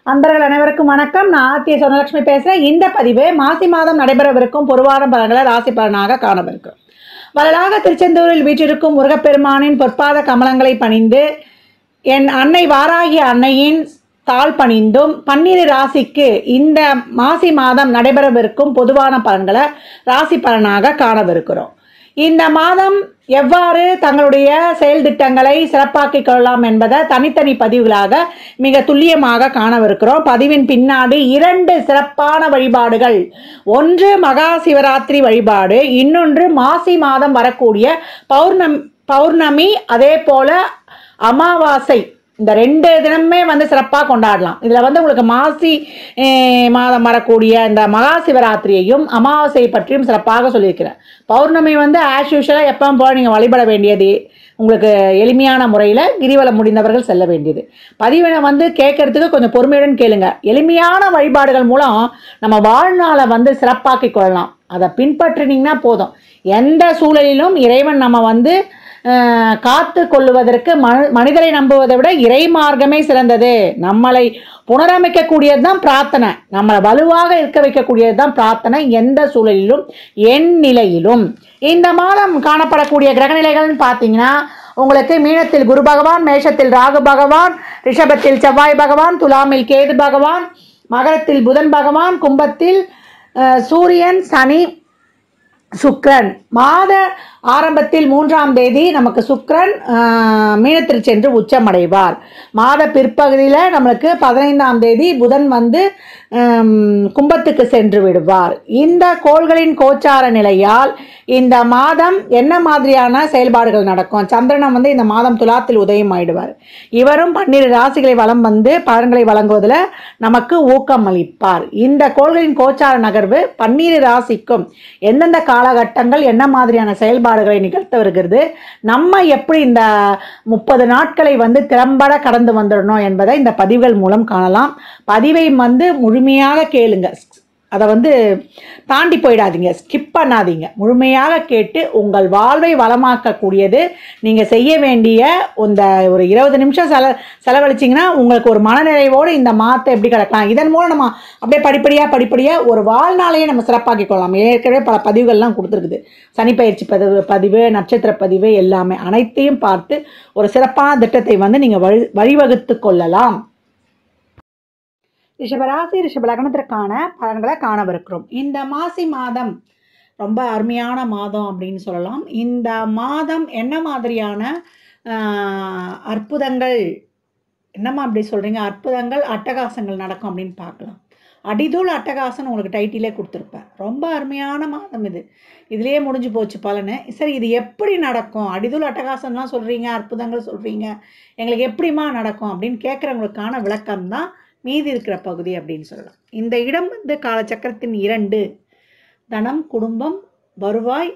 அன்பர்கள் அனைவருக்கும் வணக்கம் நான் ஆர்த்திய சொர்ணலட்சுமி பேசுகிறேன் இந்த பதிவு மாசி மாதம் நடைபெறவிருக்கும் பொதுவான பலன்களை ராசி பலனாக காணவிருக்கும் வரலாக திருச்செந்தூரில் வீற்றிருக்கும் முருகப்பெருமானின் பொற்பாத கமலங்களை பணிந்து என் அன்னை வாராகிய அன்னையின் தாழ் பணிந்தும் பன்னிரு ராசிக்கு இந்த மாசி மாதம் நடைபெறவிருக்கும் பொதுவான பலன்களை ராசி பலனாக காணவிருக்கிறோம் இந்த மாதம் எவ்வாறு தங்களுடைய செயல் திட்டங்களை சிறப்பாக்கிக் கொள்ளலாம் என்பதை தனித்தனி பதிவுகளாக மிக துல்லியமாக காணவிருக்கிறோம் பதிவின் பின்னாடி இரண்டு சிறப்பான வழிபாடுகள் ஒன்று மகா சிவராத்திரி வழிபாடு இன்னொன்று மாசி மாதம் வரக்கூடிய பௌர்ணமி பௌர்ணமி அதே போல அமாவாசை இந்த ரெண்டு தினமுமே வந்து சிறப்பாக கொண்டாடலாம் இதில் வந்து உங்களுக்கு மாசி eh, மாதம் வரக்கூடிய இந்த மகா சிவராத்திரியையும் அமாவாசை பற்றியும் சிறப்பாக சொல்லியிருக்கிறேன் பௌர்ணமி வந்து ஆஸ் யூஷுவலாக எப்பவும் போல நீங்கள் வழிபட வேண்டியது உங்களுக்கு எளிமையான முறையில் கிரிவலம் முடிந்தவர்கள் செல்ல வேண்டியது பதிவினை வந்து கேட்கறதுக்கு கொஞ்சம் பொறுமையுடன் கேளுங்க எளிமையான வழிபாடுகள் மூலம் நம்ம வாழ்நாளை வந்து சிறப்பாக்கிக் கொள்ளலாம் அதை பின்பற்றினீங்கன்னா போதும் எந்த சூழலிலும் இறைவன் நம்ம வந்து அஹ், காத்து கொள்ளுவதற்கு மனு மனிதரை நம்புவதை விட இறை மார்க்கமே சிறந்தது நம்மளை புனரமைக்கக்கூடியது தான் பிரார்த்தனை நம்மளை வலுவாக இருக்க வைக்கக்கூடியது தான் பிரார்த்தனை எந்த சூழலிலும் என் நிலையிலும் இந்த மாதம் காணப்படக்கூடிய கிரகநிலைகள்னு பார்த்தீங்கன்னா உங்களுக்கு மீனத்தில் குரு பகவான் மேஷத்தில் ராகு பகவான் ரிஷபத்தில் செவ்வாய் பகவான் துலாமில் கேது பகவான் மகரத்தில் புதன் பகவான் கும்பத்தில் அஹ், சூரியன் சனி சுக்கிரன் மாத ஆரம்பத்தில் மூன்றாம் தேதி நமக்கு சுக்கிரன் ஆஹ், மீனத்தில் சென்று உச்சமடைவார் மாத பிற்பகுதியில் நம்மளுக்கு பதினைந்தாம் தேதி புதன் வந்து ஹம், கும்பத்துக்கு சென்று விடுவார் இந்த கோள்களின் கோச்சார நிலையால் இந்த மாதம் என்ன மாதிரியான செயல்பாடுகள் நடக்கும் சந்திரனம் வந்து இந்த மாதம் துலாத்தில் உதயம் ஆயிடுவார் இவரும் பன்னிரு ராசிகளை வலம் வந்து பலன்களை வழங்குவதில் நமக்கு ஊக்கம் அளிப்பார் இந்த கோள்களின் கோச்சார நகர்வு பன்னிரு ராசிக்கும் எந்தெந்த காலகட்டங்கள் என்ன மாதிரியான செயல்பாடுகளை நிகழ்த்த வருகிறது நம்ம எப்படி இந்த முப்பது நாட்களை வந்து திறம்பட கடந்து வந்துடணும் என்பதை இந்த பதிவுகள் மூலம் காணலாம் பதிவை வந்து முழுமையாக கேளுங்க அதை வந்து தாண்டி போயிடாதீங்க ஸ்கிப் பண்ணாதீங்க முழுமையாக கேட்டு உங்கள் வாழ்வை வளமாக்கக்கூடியது நீங்கள் செய்ய வேண்டிய இந்த ஒரு இருபது நிமிஷம் செல செலவழிச்சிங்கன்னா உங்களுக்கு ஒரு மனநிறைவோடு இந்த மாத்தை எப்படி கிடக்கலாம் இதன் மூலம் நம்ம அப்படியே படிப்படியாக படிப்படியாக ஒரு வாழ்நாளையே நம்ம சிறப்பாக்கிக் கொள்ளலாம் ஏற்கனவே பல பதிவுகள்லாம் கொடுத்துருக்குது சனிப்பயிற்சி பதிவு பதிவு நட்சத்திர பதிவு எல்லாமே அனைத்தையும் பார்த்து ஒரு சிறப்பான திட்டத்தை வந்து நீங்கள் வழி வழிவகுத்து கொள்ளலாம் ரிஷபராசி ரிஷப லக்னத்திற்கான பலன்களை காணவிருக்கிறோம் இந்த மாசி மாதம் ரொம்ப அருமையான மாதம் அப்படின்னு சொல்லலாம் இந்த மாதம் என்ன மாதிரியான ஆஹ், அற்புதங்கள் என்னம்மா அப்படி சொல்கிறீங்க அற்புதங்கள் அட்டகாசங்கள் நடக்கும் அப்படின்னு பார்க்கலாம் அடிதூள் அட்டகாசம் உங்களுக்கு டைட்டிலே கொடுத்துருப்பேன் ரொம்ப அருமையான மாதம் இது இதுலேயே முடிஞ்சு போச்சு பலனு சரி இது எப்படி நடக்கும் அடிதூள் அட்டகாசம்லாம் சொல்கிறீங்க அற்புதங்கள் சொல்கிறீங்க எங்களுக்கு எப்படிம்மா நடக்கும் அப்படின்னு கேட்குறவங்களுக்கான விளக்கம் தான் மீதி இருக்கிற பகுதி அப்படின்னு சொல்லலாம் இந்த இடம் வந்து காலச்சக்கரத்தின் இரண்டு தனம் குடும்பம் வருவாய்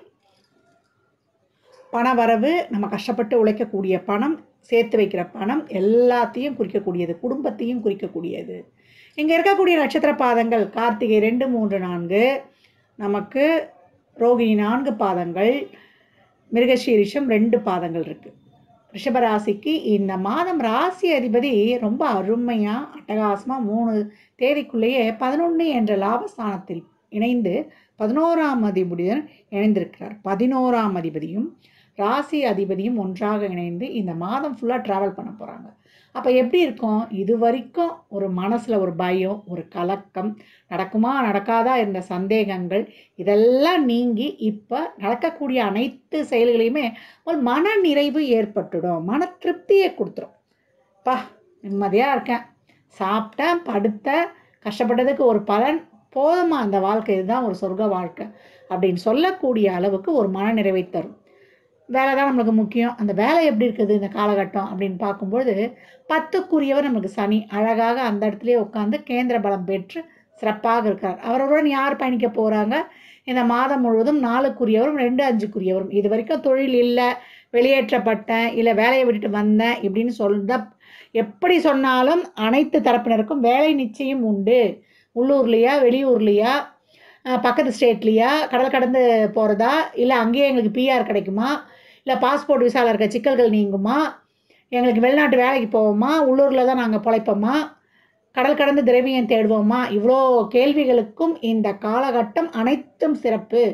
பணவரவு நம்ம கஷ்டப்பட்டு உழைக்கக்கூடிய பணம் சேர்த்து வைக்கிற பணம் எல்லாத்தையும் குறிக்கக்கூடியது குடும்பத்தையும் குறிக்கக்கூடியது இங்கே இருக்கக்கூடிய நட்சத்திர பாதங்கள் கார்த்திகை ரெண்டு மூன்று நான்கு நமக்கு ரோகிணி நான்கு பாதங்கள் மிருகசீரிஷம் ரெண்டு பாதங்கள் இருக்குது ரிஷபராசிக்கு இந்த மாதம் ராசி அதிபதி ரொம்ப அருமையாக அட்டகாசமாக மூணு தேதிக்குள்ளேயே பதினொன்று என்ற லாபஸ்தானத்தில் இணைந்து பதினோராம் அதிபதியுடன் இணைந்திருக்கிறார் பதினோராம் அதிபதியும் ராசி அதிபதியும் ஒன்றாக இணைந்து இந்த மாதம் ஃபுல்லாக ட்ராவல் பண்ண போகிறாங்க அப்போ எப்படி இருக்கும் இது வரைக்கும் ஒரு மனசில் ஒரு பயம் ஒரு கலக்கம் நடக்குமா நடக்காதா இருந்த சந்தேகங்கள் இதெல்லாம் நீங்கி இப்போ நடக்கக்கூடிய அனைத்து செயல்களையுமே ஒரு மன நிறைவு ஏற்பட்டுடும் மன திருப்தியை கொடுத்துரும் பா நிம்மதியாக இருக்கேன் சாப்பிட்டேன் படுத்தேன் கஷ்டப்பட்டதுக்கு ஒரு பலன் போதுமா அந்த வாழ்க்கை இதுதான் ஒரு சொர்க்க வாழ்க்கை அப்படின்னு சொல்லக்கூடிய அளவுக்கு ஒரு மன நிறைவை தரும் வேலை தான் நம்மளுக்கு முக்கியம் அந்த வேலை எப்படி இருக்குது இந்த காலகட்டம் அப்படின்னு பார்க்கும்பொழுது பத்துக்குரியவர் நமக்கு சனி அழகாக அந்த இடத்துலயே உட்காந்து கேந்திர பலம் பெற்று சிறப்பாக இருக்கார் அவருடன் யார் பயணிக்க போகிறாங்க இந்த மாதம் முழுவதும் நாலுக்குரியவரும் ரெண்டு அஞ்சுக்குரியவரும் இது வரைக்கும் தொழில் இல்லை வெளியேற்றப்பட்டேன் இல்லை வேலையை விட்டுட்டு வந்தேன் இப்படின்னு சொல்ல எப்படி சொன்னாலும் அனைத்து தரப்பினருக்கும் வேலை நிச்சயம் உண்டு உள்ளூர்லையா வெளியூர்லையா அஹ், பக்கத்து ஸ்டேட்லையா கடல் கடந்து போகிறதா இல்லை அங்கேயே எங்களுக்கு பிஆர் கிடைக்குமா இல்லை பாஸ்போர்ட் விசாவில் இருக்க சிக்கல்கள் நீங்குமா எங்களுக்கு வெளிநாட்டு வேலைக்கு போவோமா உள்ளூரில் தான் நாங்கள் பிழைப்போமா கடல் கடந்து திரவியம் தேடுவோமா இவ்வளோ கேள்விகளுக்கும் இந்த காலகட்டம் அனைத்தும் சிறப்பு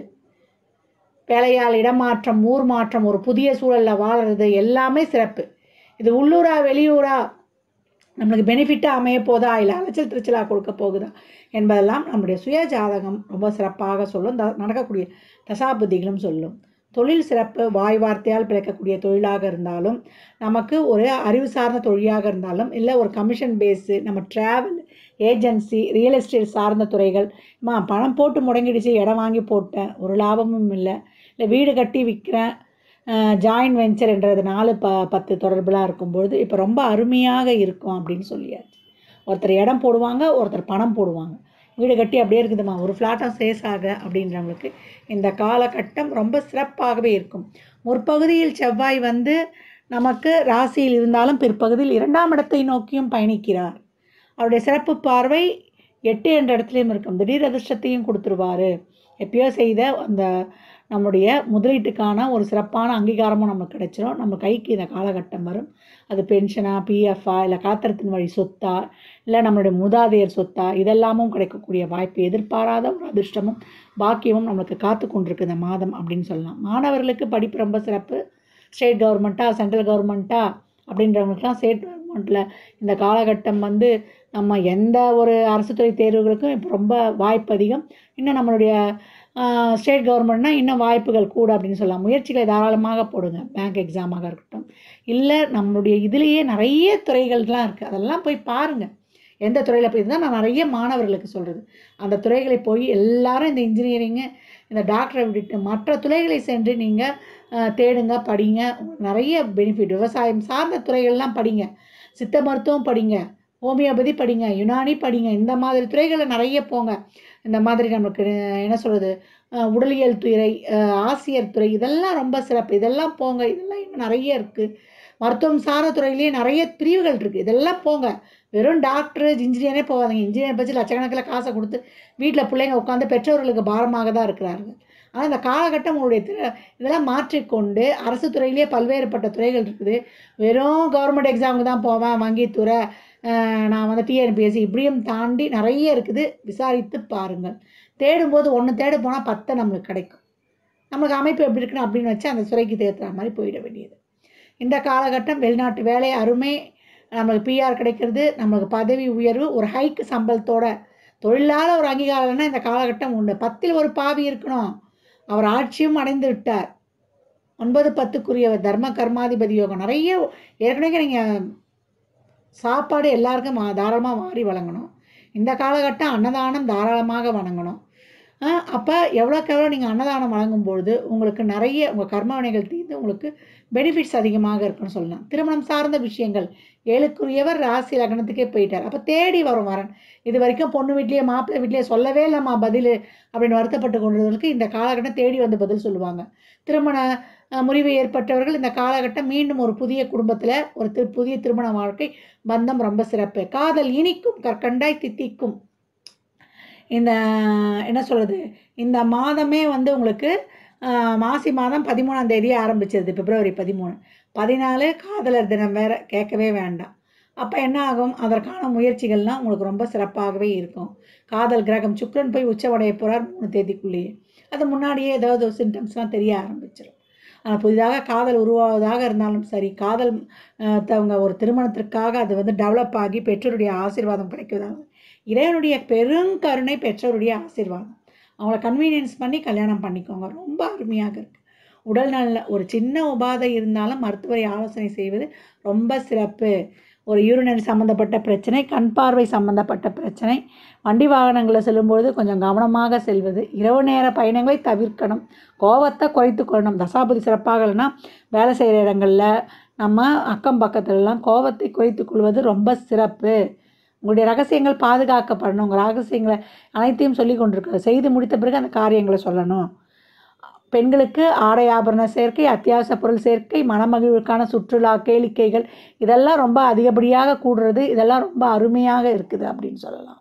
வேலையால் இடமாற்றம் ஊர் மாற்றம் ஒரு புதிய சூழலில் வாழறது எல்லாமே சிறப்பு இது உள்ளூரா வெளியூரா நம்மளுக்கு பெனிஃபிட்டாக அமைய போதா இல்லை அலைச்சல் திருச்சலாக கொடுக்க போகுதா என்பதெல்லாம் நம்முடைய சுய ஜாதகம் ரொம்ப சிறப்பாக சொல்லும் த நடக்கக்கூடிய தசாபுத்திகளும் சொல்லும் தொழில் சிறப்பு வாய் வார்த்தையால் பிழைக்கக்கூடிய தொழிலாக இருந்தாலும் நமக்கு ஒரு அறிவு சார்ந்த தொழிலாக இருந்தாலும் இல்லை ஒரு கமிஷன் பேஸு நம்ம ட்ராவல் ஏஜென்சி ரியல் எஸ்டேட் சார்ந்த துறைகள் மா பணம் போட்டு முடங்கிடுச்சு இடம் வாங்கி போட்டேன் ஒரு லாபமும் இல்லை இல்லை வீடு கட்டி விற்கிறேன் ஜாயின் வெஞ்சர் என்றது நாலு ப பத்து தொடர்புலாம் இருக்கும்பொழுது இப்போ ரொம்ப அருமையாக இருக்கும் அப்படின்னு சொல்லியாச்சு ஒருத்தர் இடம் போடுவாங்க ஒருத்தர் பணம் போடுவாங்க வீடு கட்டி அப்படியே இருக்குதுமா ஒரு ஃப்ளாட்டாக சேஸ் ஆக அப்படின்றவங்களுக்கு இந்த காலகட்டம் ரொம்ப சிறப்பாகவே இருக்கும் முற்பகுதியில் செவ்வாய் வந்து நமக்கு ராசியில் இருந்தாலும் பிற்பகுதியில் இரண்டாம் இடத்தை நோக்கியும் பயணிக்கிறார் அவருடைய சிறப்பு பார்வை எட்டு என்ற இடத்துலையும் இருக்கும் திடீர் அதிர்ஷ்டத்தையும் கொடுத்துருவாரு எப்பயோ செய்த அந்த நம்முடைய முதலீட்டுக்கான ஒரு சிறப்பான அங்கீகாரமும் நமக்கு கிடைச்சிரும் நம்ம கைக்கு இந்த காலகட்டம் வரும் அது பென்ஷனா பிஎஃப்ஆ இல்லை காத்திரத்தின் வழி சொத்தா இல்லை நம்மளுடைய மூதாதையர் சொத்தா இதெல்லாமும் கிடைக்கக்கூடிய வாய்ப்பு எதிர்பாராத ஒரு அதிர்ஷ்டமும் பாக்கியமும் நம்மளுக்கு காத்து கொண்டிருக்கு இந்த மாதம் அப்படின்னு சொல்லலாம் மாணவர்களுக்கு படிப்பு ரொம்ப சிறப்பு ஸ்டேட் கவர்மெண்ட்டா சென்ட்ரல் கவர்மெண்ட்டா அப்படின்றவங்களுக்குலாம் ஸ்டேட் கவர்மெண்ட்டில் இந்த காலகட்டம் வந்து நம்ம எந்த ஒரு அரசு துறை தேர்வுகளுக்கும் இப்போ ரொம்ப வாய்ப்பு அதிகம் இன்னும் நம்மளுடைய ஸ்டேட் கவர்மெண்ட்னா இன்னும் வாய்ப்புகள் கூட அப்படின்னு சொல்லலாம் முயற்சிகளை தாராளமாக போடுங்க பேங்க் எக்ஸாமாக இருக்கட்டும் இல்லை நம்மளுடைய இதுலேயே நிறைய துறைகள்லாம் இருக்குது அதெல்லாம் போய் பாருங்கள் எந்த துறையில் போய் இதுதான் நான் நிறைய மாணவர்களுக்கு சொல்கிறது அந்த துறைகளை போய் எல்லாரும் இந்த இன்ஜினியரிங்கு இந்த டாக்டரை விட்டுட்டு மற்ற துறைகளை சென்று நீங்கள் தேடுங்க படிங்க உங்களுக்கு நிறைய பெனிஃபிட் விவசாயம் சார்ந்த துறைகள்லாம் படிங்க சித்த மருத்துவம் படிங்க ஹோமியோபதி படிங்க யுனானி படிங்க இந்த மாதிரி துறைகளில் நிறைய போங்க இந்த மாதிரி நமக்கு என்ன சொல்கிறது உடலியல் துறை அஹ், ஆசிரியர் துறை இதெல்லாம் ரொம்ப சிறப்பு இதெல்லாம் போங்க இதெல்லாம் இன்னும் நிறைய இருக்குது மருத்துவம் சார்ந்த துறையிலேயே நிறைய பிரிவுகள் இருக்குது இதெல்லாம் போங்க வெறும் டாக்டர் இன்ஜினியரே போகாதீங்க இன்ஜினியர் பற்றி லட்சக்கணக்கில் காசை கொடுத்து வீட்டில் பிள்ளைங்க உட்காந்து பெற்றோர்களுக்கு பாரமாக தான் இருக்கிறார்கள் ஆனால் இந்த காலகட்டம் உங்களுடைய திற- இதெல்லாம் மாற்றிக்கொண்டு அரசு துறையிலேயே பல்வேறுபட்ட துறைகள் இருக்குது வெறும் கவர்மெண்ட் எக்ஸாமுக்கு தான் போவேன் வங்கித்துறை அஹ், நான் வந்து டிஎன்பிஎஸ்சி இப்படியும் தாண்டி நிறைய இருக்குது விசாரித்து பாருங்கள் தேடும்போது ஒன்று தேட போனால் பத்து நம்மளுக்கு கிடைக்கும் நம்மளுக்கு அமைப்பு எப்படி இருக்குன்னு அப்படின்னு வச்சு அந்த துறைக்கு தேர்த்துற மாதிரி போயிட வேண்டியது இந்த காலகட்டம் வெளிநாட்டு வேலை அருமை நம்மளுக்கு பிஆர் கிடைக்கிறது நம்மளுக்கு பதவி உயர்வு ஒரு ஹைக்கு சம்பளத்தோட தொழிலாள ஒரு அங்கீகாரம்னா இந்த காலகட்டம் உண்டு பத்தில் ஒரு பாவி இருக்கணும் அவர் ஆட்சியும் அடைந்து விட்டார் ஒன்பது பத்துக்குரியவர் தர்ம கர்மாதிபதி யோகம் நிறைய ஏற்கனவே நீங்கள் சாப்பாடு எல்லாருக்கும் மா- தாராளமாக வாரி வழங்கணும் இந்த காலகட்டம் அன்னதானம் தாராளமாக வழங்கணும் அப்போ எவ்வளோக்கு எவ்வளோ நீங்கள் அன்னதானம் வழங்கும் பொழுது உங்களுக்கு நிறைய உங்கள் கர்ம வினைகள் தீர்ந்து உங்களுக்கு பெனிஃபிட்ஸ் அதிகமாக இருக்குன்னு சொல்லலாம் திருமணம் சார்ந்த விஷயங்கள் ஏழுக்குரியவர் ராசி லக்னத்துக்கே போயிட்டார் அப்போ தேடி வரும் வரன் இது வரைக்கும் பொண்ணு வீட்லேயே மாப்பிள்ளை வீட்லேயே சொல்லவே இல்லைம்மா பதில் அப்படின்னு வருத்தப்பட்டு கொண்டவர்களுக்கு இந்த காலகட்டம் தேடி வந்து பதில் சொல்லுவாங்க திருமண அஹ், முறிவு ஏற்பட்டவர்கள் இந்த காலகட்டம் மீண்டும் ஒரு புதிய குடும்பத்தில் ஒரு திரு புதிய திருமண வாழ்க்கை பந்தம் ரொம்ப சிறப்பு காதல் இனிக்கும் கற்கண்டாய் தித்திக்கும் இந்த என்ன சொல்கிறது இந்த மாதமே வந்து உங்களுக்கு ஆஹ், மாசி மாதம் பதிமூணாம் தேதி ஆரம்பிச்சது பிப்ரவரி பதிமூணு பதினாலு காதலர் தினம் வேற கேட்கவே வேண்டாம் அப்போ என்ன ஆகும் அதற்கான முயற்சிகள்லாம் உங்களுக்கு ரொம்ப சிறப்பாகவே இருக்கும் காதல் கிரகம் சுக்கிரன் போய் உச்சவடைய போகிறார் மூணு தேதிக்குள்ளேயே அது முன்னாடியே ஏதாவது சிம்டம்ஸ்லாம் தெரிய ஆரம்பிச்சிடும் ஆனால் புதிதாக காதல் உருவாவதாக இருந்தாலும் சரி காதல் ஆஹ், தவங்க ஒரு திருமணத்திற்காக அது வந்து டெவலப் ஆகி பெற்றோருடைய ஆசீர்வாதம் கிடைக்குவதாக இறைவனுடைய பெருங்கருணை பெற்றோருடைய ஆசீர்வாதம் அவங்கள கன்வீனியன்ஸ் பண்ணி கல்யாணம் பண்ணிக்கோங்க ரொம்ப அருமையாக இருக்குது உடல் நல ஒரு சின்ன உபாதை இருந்தாலும் மருத்துவரை ஆலோசனை செய்வது ரொம்ப சிறப்பு ஒரு யூரினரி சம்மந்தப்பட்ட பிரச்சனை கண் பார்வை சம்மந்தப்பட்ட பிரச்சனை வண்டி வாகனங்களில் செல்லும்பொழுது கொஞ்சம் கவனமாக செல்வது இரவு நேர பயணங்களை தவிர்க்கணும் கோவத்தை குறைத்து கொள்ளணும் தசாபதி சிறப்பாக இல்லைன்னா வேலை செய்கிற இடங்களில் நம்ம அக்கம் பக்கத்துலலாம் கோவத்தை குறைத்து கொள்வது ரொம்ப சிறப்பு உங்களுடைய ரகசியங்கள் பாதுகாக்கப்படணும் உங்கள் ரகசியங்களை அனைத்தையும் சொல்லி கொண்டிருக்கிறது செய்து முடித்த பிறகு அந்த காரியங்களை சொல்லணும் பெண்களுக்கு ஆடை ஆபரண சேர்க்கை அத்தியாவசிய பொருள் சேர்க்கை மனமகிழ்வுக்கான சுற்றுலா கேளிக்கைகள் இதெல்லாம் ரொம்ப அதிகப்படியாக கூடுறது இதெல்லாம் ரொம்ப அருமையாக இருக்குது அப்படின்னு சொல்லலாம்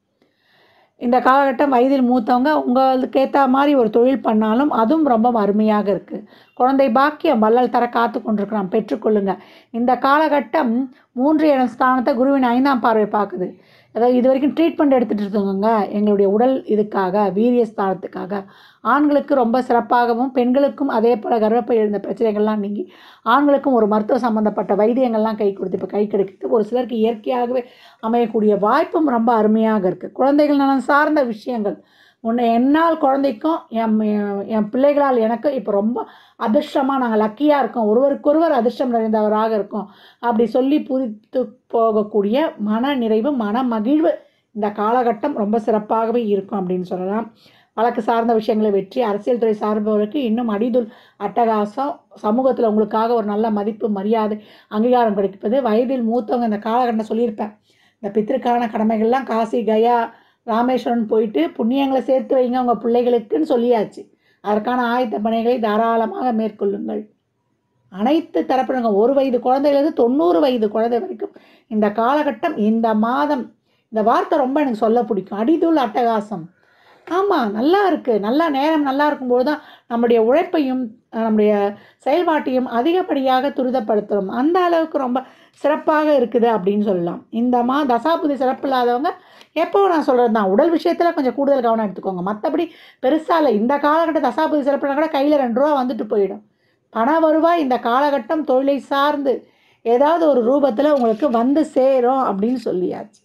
இந்த காலகட்டம் வயதில் மூத்தவங்க உங்களுக்கு ஏற்ற மாதிரி ஒரு தொழில் பண்ணாலும் அதுவும் ரொம்ப அருமையாக இருக்குது குழந்தை பாக்கியம் வள்ளல் தர காத்து கொண்டிருக்கிறான் பெற்றுக்கொள்ளுங்க இந்த காலகட்டம் மூன்று இடம் ஸ்தானத்தை குருவின் ஐந்தாம் பார்வை பார்க்குது அதாவது இது வரைக்கும் ட்ரீட்மெண்ட் எடுத்துகிட்டு இருக்கவங்க எங்களுடைய உடல் இதுக்காக வீரியஸ்தானத்துக்காக ஆண்களுக்கு ரொம்ப சிறப்பாகவும் பெண்களுக்கும் அதே போல் கர்ப்பப்பை எழுந்த பிரச்சனைகள்லாம் நீங்கி ஆண்களுக்கும் ஒரு மருத்துவ சம்மந்தப்பட்ட வைத்தியங்கள்லாம் கை கொடுத்து இப்போ கை கிடைக்குது ஒரு சிலருக்கு இயற்கையாகவே அமையக்கூடிய வாய்ப்பும் ரொம்ப அருமையாக இருக்குது குழந்தைகள் நலன் சார்ந்த விஷயங்கள் உன்னை என்னால் குழந்தைக்கும் என் என் என் பிள்ளைகளால் எனக்கும் இப்போ ரொம்ப அதிர்ஷ்டமாக நாங்கள் லக்கியாக இருக்கோம் ஒருவருக்கொருவர் அதிர்ஷ்டம் நிறைந்தவராக இருக்கோம் அப்படி சொல்லி புரித்து போகக்கூடிய மன நிறைவு மன மகிழ்வு இந்த காலகட்டம் ரொம்ப சிறப்பாகவே இருக்கும் அப்படின்னு சொல்லலாம் வழக்கு சார்ந்த விஷயங்களை வெற்றி அரசியல் துறை சார்பவர்களுக்கு இன்னும் அடிதுல் அட்டகாசம் சமூகத்தில் உங்களுக்காக ஒரு நல்ல மதிப்பு மரியாதை அங்கீகாரம் கிடைப்பது வயதில் மூத்தவங்க இந்த காலகட்டம் சொல்லியிருப்பேன் இந்த பித்திருக்கான கடமைகள்லாம் காசி கயா ராமேஸ்வரன் போயிட்டு புண்ணியங்களை சேர்த்து வைங்க உங்கள் பிள்ளைகளுக்குன்னு சொல்லியாச்சு அதற்கான ஆயத்த பணிகளை தாராளமாக மேற்கொள்ளுங்கள் அனைத்து தரப்பினங்க ஒரு வயது குழந்தையிலேருந்து தொண்ணூறு வயது குழந்தை வரைக்கும் இந்த காலகட்டம் இந்த மாதம் இந்த வார்த்தை ரொம்ப எனக்கு சொல்ல பிடிக்கும் அடிதூள் அட்டகாசம் ஆமாம் நல்லா இருக்குது நல்லா நேரம் நல்லா இருக்கும்போது தான் நம்முடைய உழைப்பையும் நம்முடைய செயல்பாட்டையும் அதிகப்படியாக துரிதப்படுத்துகிறோம் அந்த அளவுக்கு ரொம்ப சிறப்பாக இருக்குது அப்படின்னு சொல்லலாம் இந்த மா தசாபுதி சிறப்பு இல்லாதவங்க எப்போவும் நான் சொல்கிறது தான் உடல் விஷயத்தில் கொஞ்சம் கூடுதல் கவனம் எடுத்துக்கோங்க மற்றபடி பெருசாக இல்லை இந்த காலகட்ட தசாபுதி சிறப்புனா கூட கையில் ரெண்டு ரூபா வந்துட்டு போயிடும் பண வருவாய் இந்த காலகட்டம் தொழிலை சார்ந்து ஏதாவது ஒரு ரூபத்தில் உங்களுக்கு வந்து சேரும் அப்படின்னு சொல்லியாச்சு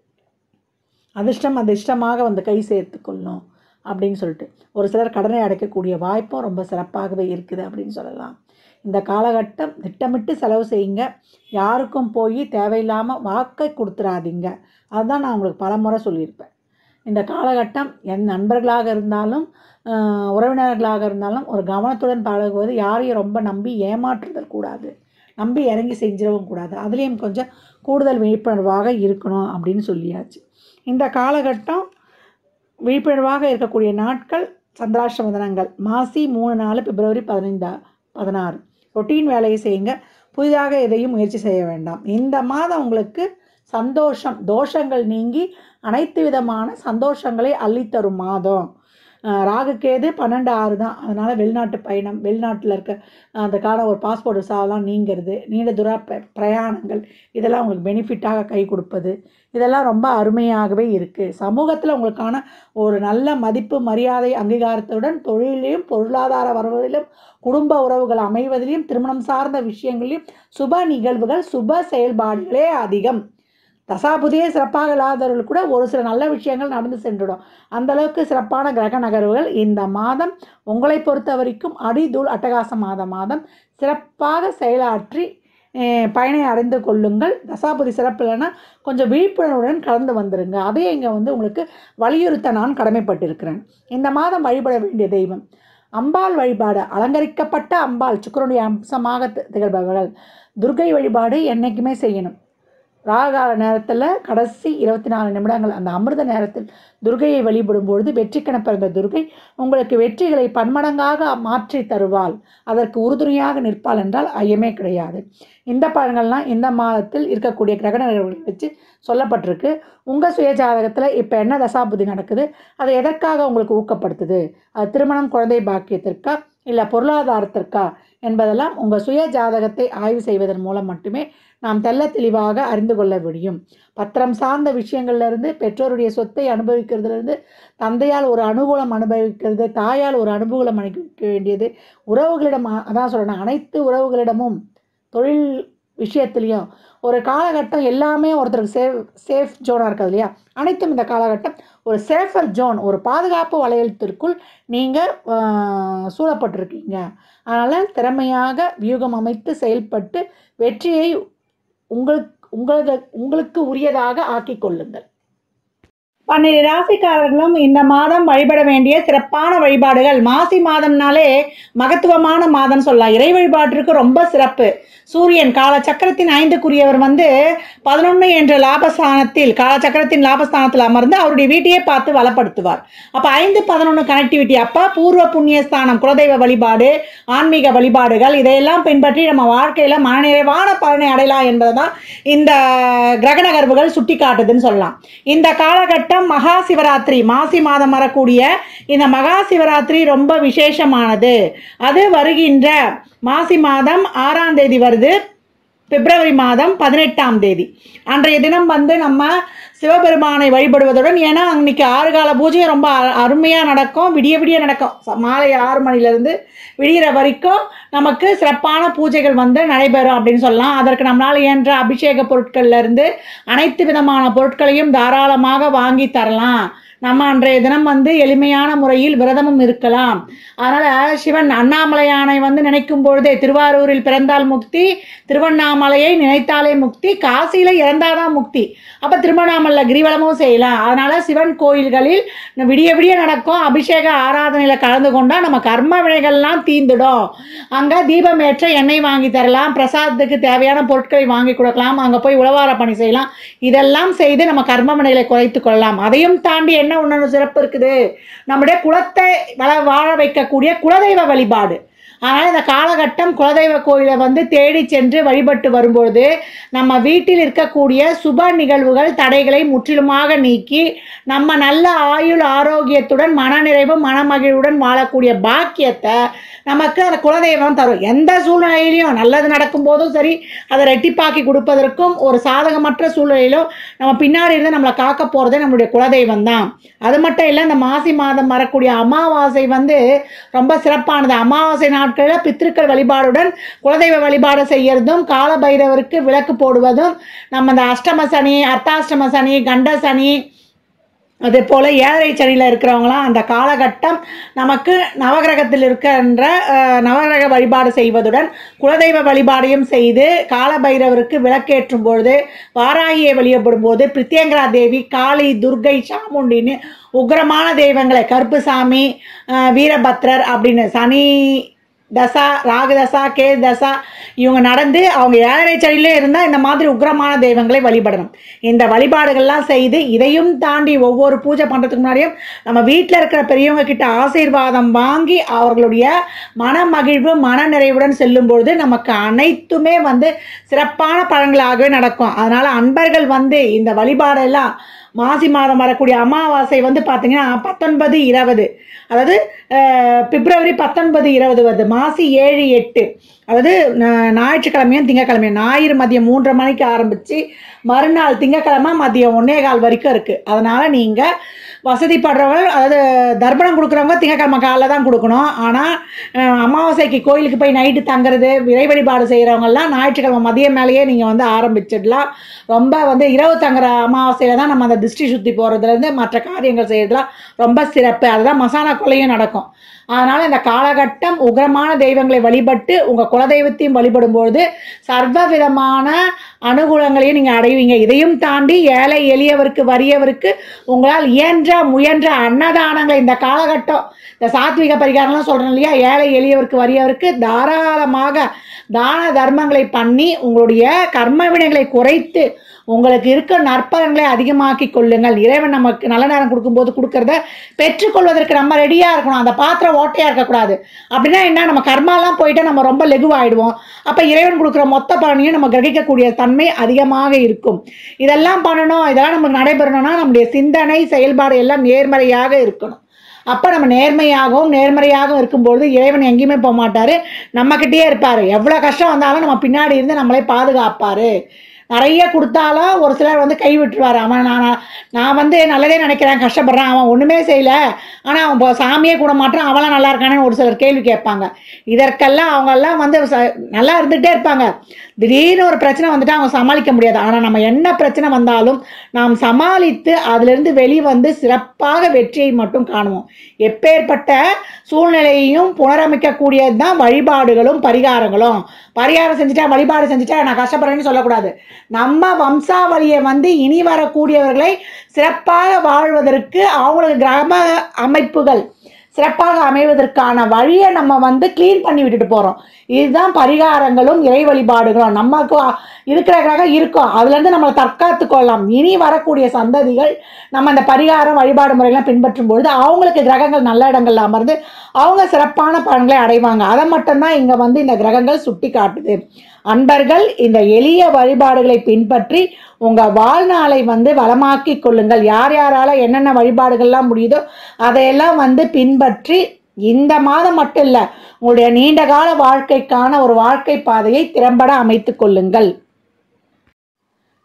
அதிர்ஷ்டம் அதிர்ஷ்டமாக வந்து கை சேர்த்து கொள்ளும் அப்படின்னு சொல்லிட்டு ஒரு சிலர் கடனை அடைக்கக்கூடிய வாய்ப்பும் ரொம்ப சிறப்பாகவே இருக்குது அப்படின்னு சொல்லலாம் இந்த காலகட்டம் திட்டமிட்டு செலவு செய்யுங்க யாருக்கும் போய் தேவையில்லாமல் வாக்கை கொடுத்துடாதீங்க அதுதான் நான் உங்களுக்கு பல முறை சொல்லியிருப்பேன் இந்த காலகட்டம் என் நண்பர்களாக இருந்தாலும் ஆஹ், உறவினர்களாக இருந்தாலும் ஒரு கவனத்துடன் பழகுவது யாரையும் ரொம்ப நம்பி ஏமாற்றுதல் கூடாது நம்பி இறங்கி செஞ்சிடவும் கூடாது அதுலேயும் கொஞ்சம் கூடுதல் விழிப்புணர்வாக இருக்கணும் அப்படின்னு சொல்லியாச்சு இந்த காலகட்டம் விழிப்புணர்வாக இருக்கக்கூடிய நாட்கள் சந்திராஷ்டம தினங்கள் மாசி மூணு நாலு பிப்ரவரி பதினைந்தா பதினாறு ரொட்டீன் வேலையை செய்யுங்க புதிதாக எதையும் முயற்சி செய்ய வேண்டாம் இந்த மாதம் உங்களுக்கு சந்தோஷம் தோஷங்கள் நீங்கி அனைத்து விதமான சந்தோஷங்களை அள்ளித்தரும் மாதம் அஹ் ராகுக்கேது பன்னெண்டு ஆறு தான் அதனால் வெளிநாட்டு பயணம் வெளிநாட்டில் இருக்க அதுக்கான ஒரு பாஸ்போர்ட் விசாவெல்லாம் நீங்கிறது நீண்ட தூர ப- பிரயாணங்கள் இதெல்லாம் உங்களுக்கு பெனிஃபிட்டாக கை கொடுப்பது இதெல்லாம் ரொம்ப அருமையாகவே இருக்குது சமூகத்தில் உங்களுக்கான ஒரு நல்ல மதிப்பு மரியாதை அங்கீகாரத்துடன் தொழிலையும் பொருளாதார வரவிலும் குடும்ப உறவுகள் அமைவதிலும் திருமணம் சார்ந்த விஷயங்களிலும் சுப நிகழ்வுகள் சுப செயல்பாடுகளே அதிகம் தசாபுதியே சிறப்பாக இல்லாதவர்கள் கூட ஒரு சில நல்ல விஷயங்கள் நடந்து சென்றுடும் அந்த அளவுக்கு சிறப்பான கிரக நகர்வுகள் இந்த மாதம் உங்களை பொறுத்த வரைக்கும் அடிதூள் அட்டகாச மாத மாதம் சிறப்பாக செயலாற்றி அஹ், பயனை அடைந்து கொள்ளுங்கள் தசாபுதி சிறப்பு இல்லைன்னா கொஞ்சம் விழிப்புணர்வுடன் கலந்து வந்துருங்க அதையே இங்கே வந்து உங்களுக்கு வலியுறுத்த நான் கடமைப்பட்டிருக்கிறேன் இந்த மாதம் வழிபட வேண்டிய தெய்வம் அம்பாள் வழிபாடு அலங்கரிக்கப்பட்ட அம்பாள் சுக்கரனுடைய அம்சமாக தி- திகழ்பவர்கள் துர்கை வழிபாடு என்றைக்குமே செய்யணும் ராகால நேரத்தில் கடைசி இருபத்தி நாலு நிமிடங்கள் அந்த அமிர்த நேரத்தில் துர்கையை வழிபடும் பொழுது வெற்றிக்கென பிறந்த துர்கை உங்களுக்கு வெற்றிகளை பன்மடங்காக மாற்றி தருவாள் அதற்கு உறுதுணையாக நிற்பாள் என்றால் ஐயமே கிடையாது இந்த பலன்கள்லாம் இந்த மாதத்தில் இருக்கக்கூடிய கிரகணங்களை வச்சு சொல்லப்பட்டிருக்கு உங்கள் சுய ஜாதகத்தில் இப்போ என்ன தசாபுதி நடக்குது அது எதற்காக உங்களுக்கு ஊக்கப்படுத்துது அது திருமணம் குழந்தை பாக்கியத்திற்கா இல்லை பொருளாதாரத்திற்கா என்பதெல்லாம் உங்கள் சுய ஜாதகத்தை ஆய்வு செய்வதன் மூலம் மட்டுமே நாம் தெள்ள தெளிவாக அறிந்து கொள்ள முடியும் பத்திரம் சார்ந்த விஷயங்கள்லேருந்து பெற்றோருடைய சொத்தை அனுபவிக்கிறதுலேருந்து தந்தையால் ஒரு அனுகூலம் அனுபவிக்கிறது தாயால் ஒரு அனுகூலம் அனுபவிக்க வேண்டியது உறவுகளிடம் அ- அதான் சொல்கிறேன் அனைத்து உறவுகளிடமும் தொழில் விஷயத்துலேயும் ஒரு காலகட்டம் எல்லாமே ஒருத்தருக்கு சேஃப் சேஃப் ஜோனாக இருக்குது இல்லையா அனைத்தும் இந்த காலகட்டம் ஒரு சேஃபர் ஜோன் ஒரு பாதுகாப்பு வளையத்திற்குள் நீங்கள் சூழப்பட்டிருக்கீங்க அதனால் திறமையாக வியூகம் அமைத்து செயல்பட்டு வெற்றியை உங்களுக்கு உங்களது உங்களுக்கு உரியதாக ஆக்கிக் கொள்ளுங்கள் பன்னிரு ராசிக்காரர்களும் இந்த மாதம் வழிபட வேண்டிய சிறப்பான வழிபாடுகள் மாசி மாதம்னாலே மகத்துவமான மாதம் சொல்லலாம் இறை வழிபாட்டிற்கு ரொம்ப சிறப்பு சூரியன் காலச்சக்கரத்தின் ஐந்துக்குரியவர் வந்து பதினொன்று என்ற லாபஸ்தானத்தில் காலச்சக்கரத்தின் லாபஸ்தானத்தில் அமர்ந்து அவருடைய வீட்டையே பார்த்து வளப்படுத்துவார் அப்போ ஐந்து பதினொன்று கனெக்டிவிட்டி அப்போ பூர்வ புண்ணியஸ்தானம் குலதெய்வ வழிபாடு ஆன்மீக வழிபாடுகள் இதையெல்லாம் பின்பற்றி நம்ம வாழ்க்கையில் மனநிறைவான பலனை அடையலாம் என்பதை தான் இந்த கிரக நகர்வுகள் சுட்டி காட்டுதுன்னு சொல்லலாம் இந்த காலகட்டம் மகா சிவராத்திரி மாசி மாதம் வரக்கூடிய இந்த மகா சிவராத்திரி ரொம்ப விசேஷமானது அது வருகின்ற மாசி மாதம் ஆறாம் தேதி வருது பிப்ரவரி மாதம் பதினெட்டாம் தேதி அன்றைய தினம் வந்து நம்ம சிவபெருமானை வழிபடுவதுடன் ஏன்னா அன்னைக்கு ஆறு கால பூஜையும் ரொம்ப அ- அருமையா நடக்கும் விடிய விடிய நடக்கும் ச- மாலை ஆறு மணிலேருந்து விடிகிற வரைக்கும் நமக்கு சிறப்பான பூஜைகள் வந்து நடைபெறும் அப்படின்னு சொல்லலாம் அதற்கு நம்மளால் இயன்ற அபிஷேக பொருட்கள்ல இருந்து அனைத்து விதமான பொருட்களையும் தாராளமாக வாங்கி தரலாம் நம்ம அன்றைய தினம் வந்து எளிமையான முறையில் விரதமும் இருக்கலாம் அதனால சிவன் அண்ணாமலையானை வந்து நினைக்கும் பொழுதே திருவாரூரில் பிறந்தால் முக்தி திருவண்ணாமலையை நினைத்தாலே முக்தி காசியில இறந்தாதான் முக்தி அப்ப திருவண்ணாமலை கிரிவலமும் செய்யலாம் அதனால சிவன் கோயில்களில் விடிய விடிய நடக்கும் அபிஷேக ஆராதனையில கலந்து கொண்டா நம்ம கர்ம வினைகள்லாம் தீந்துடும் அங்க தீபம் ஏற்ற எண்ணெய் வாங்கி தரலாம் பிரசாதத்துக்கு தேவையான பொருட்களை வாங்கி கொடுக்கலாம் அங்க போய் உழவார பணி செய்யலாம் இதெல்லாம் செய்து நம்ம கர்ம வினைகளை குறைத்து கொள்ளலாம் அதையும் தாண்டி என்ன ஒன்று சிறப்பு இருக்குது நம்முடைய குலத்தை வள வாழ வைக்கக்கூடிய குலதெய்வ வழிபாடு அதனால் இந்த காலகட்டம் குலதெய்வ கோயிலை வந்து தேடி சென்று வழிபட்டு வரும்பொழுது நம்ம வீட்டில் இருக்கக்கூடிய சுப நிகழ்வுகள் தடைகளை முற்றிலுமாக நீக்கி நம்ம நல்ல ஆயுள் ஆரோக்கியத்துடன் மனநிறைவு மனமகிழ்வுடன் வாழக்கூடிய பாக்கியத்தை நமக்கு அந்த குலதெய்வம் தரும் எந்த சூழ்நிலையிலையும் நல்லது நடக்கும் போதும் சரி அதை ரெட்டிப்பாக்கி கொடுப்பதற்கும் ஒரு சாதகமற்ற சூழ்நிலையிலும் நம்ம பின்னாடி இருந்து நம்மளை காக்க போகிறதே நம்மளுடைய குலதெய்வம் தான் அது மட்டும் இல்லை இந்த மாசி மாதம் வரக்கூடிய அமாவாசை வந்து ரொம்ப சிறப்பானது அமாவாசை நாட்களில் பித்திருக்கள் வழிபாடுடன் குலதெய்வ வழிபாடு செய்யறதும் கால பைரவருக்கு விளக்கு போடுவதும் நம்ம இந்த அஷ்டம சனி அர்த்தாஷ்டம சனி கண்ட சனி அதே போல் ஏழரை சனியில் இருக்கிறவங்களாம் அந்த காலகட்டம் நமக்கு நவகிரகத்தில் இருக்கின்ற அஹ், நவகிரக வழிபாடு செய்வதுடன் குலதெய்வ வழிபாடையும் செய்து காலபைரவருக்கு விளக்கேற்றும் பொழுது வாராகியை வழிபடும் போது பிரித்யங்கரா தேவி காளி துர்கை சாமுண்டின்னு உக்ரமான தெய்வங்களை கருப்புசாமி அஹ், வீரபத்ரர் அப்படின்னு சனி தசா ராகு தசா கே தசா இவங்க நடந்து அவங்க ஏழரை சனிலே இருந்தால் இந்த மாதிரி உக்ரமான தெய்வங்களை வழிபடணும் இந்த வழிபாடுகள்லாம் செய்து இதையும் தாண்டி ஒவ்வொரு பூஜை பண்ணுறதுக்கு முன்னாடியும் நம்ம வீட்டில் இருக்கிற பெரியவங்க கிட்ட ஆசீர்வாதம் வாங்கி அவர்களுடைய மன மகிழ்வு மன நிறைவுடன் செல்லும் பொழுது நமக்கு அனைத்துமே வந்து சிறப்பான பலன்களாகவே நடக்கும் அதனால் அன்பர்கள் வந்து இந்த வழிபாடெல்லாம் மாசி மாதம் வரக்கூடிய அமாவாசை வந்து பார்த்தீங்கன்னா பத்தொன்பது இருபது அதாவது அஹ், பிப்ரவரி பத்தொன்பது இருபது வருது மாசி ஏழு எட்டு அதாவது நா- ஞாயிற்றுக்கிழமையும் திங்கக்கிழமையும் ஞாயிறு மதியம் மூன்றரை மணிக்கு ஆரம்பித்து மறுநாள் திங்கக்கிழமை மதியம் ஒன்னே கால் வரைக்கும் இருக்குது அதனால் நீங்கள் வசதிப்படுறவங்க அதாவது தர்ப்பணம் கொடுக்குறவங்க திங்கக்கிழமை காலைல தான் கொடுக்கணும் ஆனால் அமாவாசைக்கு கோயிலுக்கு போய் நைட்டு தங்குறது இறை வழிபாடு செய்கிறவங்கெல்லாம் ஞாயிற்றுக்கிழமை மதியம் மேலேயே நீங்கள் வந்து ஆரம்பிச்சிடலாம் ரொம்ப வந்து இரவு தங்குற அமாவாசையில் தான் நம்ம அந்த திருஷ்டி சுற்றி போகிறதுலேருந்து மற்ற காரியங்கள் செய்கிறதுலாம் ரொம்ப சிறப்பு அதுதான் மசாலா கொலையும் நடக்கும் அதனால் இந்த காலகட்டம் உக்ரமான தெய்வங்களை வழிபட்டு உங்கள் குலதெய்வத்தையும் வழிபடும்பொழுது சர்வ விதமான அனுகூலங்களையும் நீங்கள் அடைவீங்க இதையும் தாண்டி ஏழை எளியவருக்கு வறியவருக்கு உங்களால் இயன்ற முயன்ற அன்னதானங்களை இந்த காலகட்டம் இந்த சாத்விக பரிகாரம்லாம் சொல்கிறேன் இல்லையா ஏழை எளியவருக்கு வறியவருக்கு தாராளமாக தான தர்மங்களை பண்ணி உங்களுடைய கர்ம வினைகளை குறைத்து உங்களுக்கு இருக்க நற்பலன்களை அதிகமாக்கி கொள்ளுங்கள் இறைவன் நமக்கு நல்ல நேரம் கொடுக்கும்போது கொடுக்கறத பெற்றுக்கொள்வதற்கு நம்ம ரெடியாக இருக்கணும் அந்த பாத்திரம் ஓட்டையாக இருக்கக்கூடாது அப்படின்னா என்ன நம்ம கர்மாலாம் போயிட்டா நம்ம ரொம்ப லெகுவாயிடுவோம் அப்போ இறைவன் கொடுக்குற மொத்த பலனையும் நம்ம கிரகிக்கக்கூடிய தன்மை அதிகமாக இருக்கும் இதெல்லாம் பண்ணணும் இதெல்லாம் நமக்கு நடைபெறணும்னா நம்முடைய சிந்தனை செயல்பாடு எல்லாம் நேர்மறையாக இருக்கணும் அப்போ நம்ம நேர்மையாகவும் நேர்மறையாகவும் இருக்கும்பொழுது இறைவன் எங்கேயுமே போக மாட்டார் நம்மக்கிட்டேயே இருப்பார் எவ்வளோ கஷ்டம் வந்தாலும் நம்ம பின்னாடி இருந்து நம்மளை பாதுகாப்பார் நிறைய கொடுத்தாலும் ஒரு சிலர் வந்து கை விட்டுருவார் அவன் நான் நான் வந்து நல்லதே நினைக்கிறேன் கஷ்டப்படுறான் அவன் ஒன்றுமே செய்யலை ஆனால் அவன் இப்போ சாமியே கூட மாட்டான் அவன்லாம் நல்லா இருக்கானேன்னு ஒரு சிலர் கேள்வி கேட்பாங்க இதற்கெல்லாம் அவங்கெல்லாம் வந்து ச- நல்லா இருந்துகிட்டே இருப்பாங்க திடீர்னு ஒரு பிரச்சனை வந்துட்டு அவங்க சமாளிக்க முடியாது ஆனால் நம்ம என்ன பிரச்சனை வந்தாலும் நாம் சமாளித்து அதிலிருந்து வெளிவந்து சிறப்பாக வெற்றியை மட்டும் காணுவோம் எப்பேற்பட்ட சூழ்நிலையையும் புனரமைக்கக்கூடியது தான் வழிபாடுகளும் பரிகாரங்களும் பரிகாரம் செஞ்சுட்டா வழிபாடு செஞ்சுட்டா நான் கஷ்டப்படுறேன்னு சொல்லக்கூடாது நம்ம வம்சாவளியை வந்து இனி வரக்கூடியவர்களை சிறப்பாக வாழ்வதற்கு அவங்களுக்கு கிராம அமைப்புகள் சிறப்பாக அமைவதற்கான வழியை நம்ம வந்து க்ளீன் பண்ணி விட்டுட்டு போகிறோம் இதுதான் பரிகாரங்களும் இறை வழிபாடுகளும் நமக்கு இருக்கிற கிரகம் இருக்கும் அதுலேருந்து நம்மளை தற்காத்து கொள்ளலாம் இனி வரக்கூடிய சந்ததிகள் நம்ம அந்த பரிகாரம் வழிபாடு முறையெல்லாம் பின்பற்றும் பொழுது அவங்களுக்கு கிரகங்கள் நல்ல இடங்கள்ல அமர்ந்து அவங்க சிறப்பான பலன்களை அடைவாங்க அதை மட்டும்தான் இங்கே வந்து இந்த கிரகங்கள் சுட்டி காட்டுது அன்பர்கள் இந்த எளிய வழிபாடுகளை பின்பற்றி உங்கள் வாழ்நாளை வந்து வளமாக்கி கொள்ளுங்கள் யார் யாரால என்னென்ன வழிபாடுகள்லாம் முடியுதோ அதையெல்லாம் வந்து பின்பற்றி இந்த மாதம் மட்டும் இல்லை உங்களுடைய நீண்ட கால வாழ்க்கைக்கான ஒரு வாழ்க்கை பாதையை திறம்பட அமைத்துக் கொள்ளுங்கள்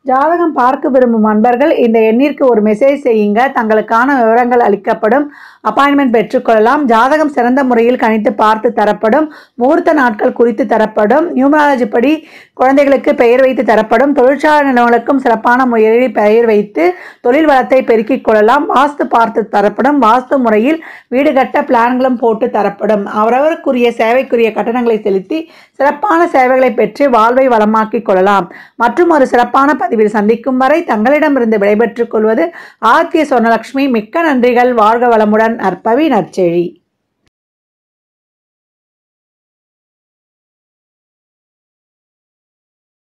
ஜாதகம் பார்க்க விரும்பும் அன்பர்கள் இந்த எண்ணிற்கு ஒரு மெசேஜ் செய்யுங்க தங்களுக்கான விவரங்கள் அளிக்கப்படும் அப்பாயின்மெண்ட் பெற்றுக்கொள்ளலாம் ஜாதகம் சிறந்த முறையில் கணித்து பார்த்து தரப்படும் முகூர்த்த நாட்கள் குறித்து தரப்படும் நியூமராலஜி படி குழந்தைகளுக்கு பெயர் வைத்து தரப்படும் தொழிற்சாலை நிலவங்களுக்கும் சிறப்பான முறையில் பெயர் வைத்து தொழில் வளத்தை பெருக்கிக் கொள்ளலாம் வாஸ்து பார்த்து தரப்படும் வாஸ்து முறையில் வீடு கட்ட பிளான்களும் போட்டு தரப்படும் அவரவருக்குரிய சேவைக்குரிய கட்டணங்களை செலுத்தி சிறப்பான சேவைகளை பெற்று வாழ்வை வளமாக்கிக் கொள்ளலாம் மற்றும் ஒரு சிறப்பான பதிவில் சந்திக்கும் வரை தங்களிடமிருந்து விடைபெற்றுக் கொள்வது ஆர்த்திய சொர்ணலட்சுமி மிக்க நன்றிகள் வாழ்க வளமுடன் நற்பவி நற்செழி